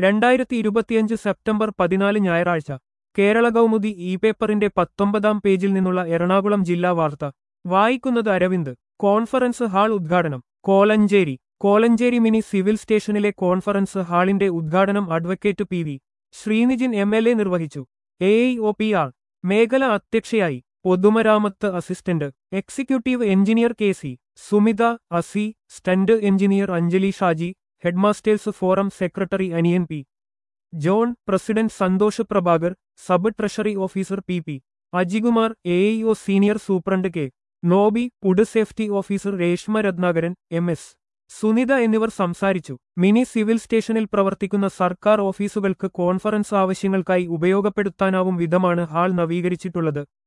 രണ്ടായിരത്തി ഇരുപത്തിയഞ്ച് സെപ്റ്റംബർ പതിനാല് ഞായറാഴ്ച കേരള കൗമുദി ഇ പേപ്പറിന്റെ പത്തൊമ്പതാം പേജിൽ നിന്നുള്ള എറണാകുളം ജില്ലാ വാർത്ത വായിക്കുന്നത് അരവിന്ദ് കോൺഫറൻസ് ഹാൾ ഉദ്ഘാടനം കോലഞ്ചേരി കോലഞ്ചേരി മിനി സിവിൽ സ്റ്റേഷനിലെ കോൺഫറൻസ് ഹാളിന്റെ ഉദ്ഘാടനം advocate P V Sreenijin M L A നിർവഹിച്ചു A I O P R മേഖല അധ്യക്ഷയായി പൊതുമരാമത്ത് assistant executive engineer K C Sumitha assistant engineer Anjali Shaji headmasters forum secretary Aniyan P John president Santhosh Prabhakar sub treasury officer P P Ajikumar A I O senior superintendent K Nobi food safety officer Reshma Ratnakaran M S Sunitha എന്നിവർ സംസാരിച്ചു mini civil സ്റ്റേഷനിൽ പ്രവർത്തിക്കുന്ന സർക്കാർ ഓഫീസുകൾക്ക് conference ആവശ്യങ്ങൾക്കായി ഉപയോഗപ്പെടുത്താനാവും വിധമാണ് hall നവീകരിച്ചിട്ടുള്ളത്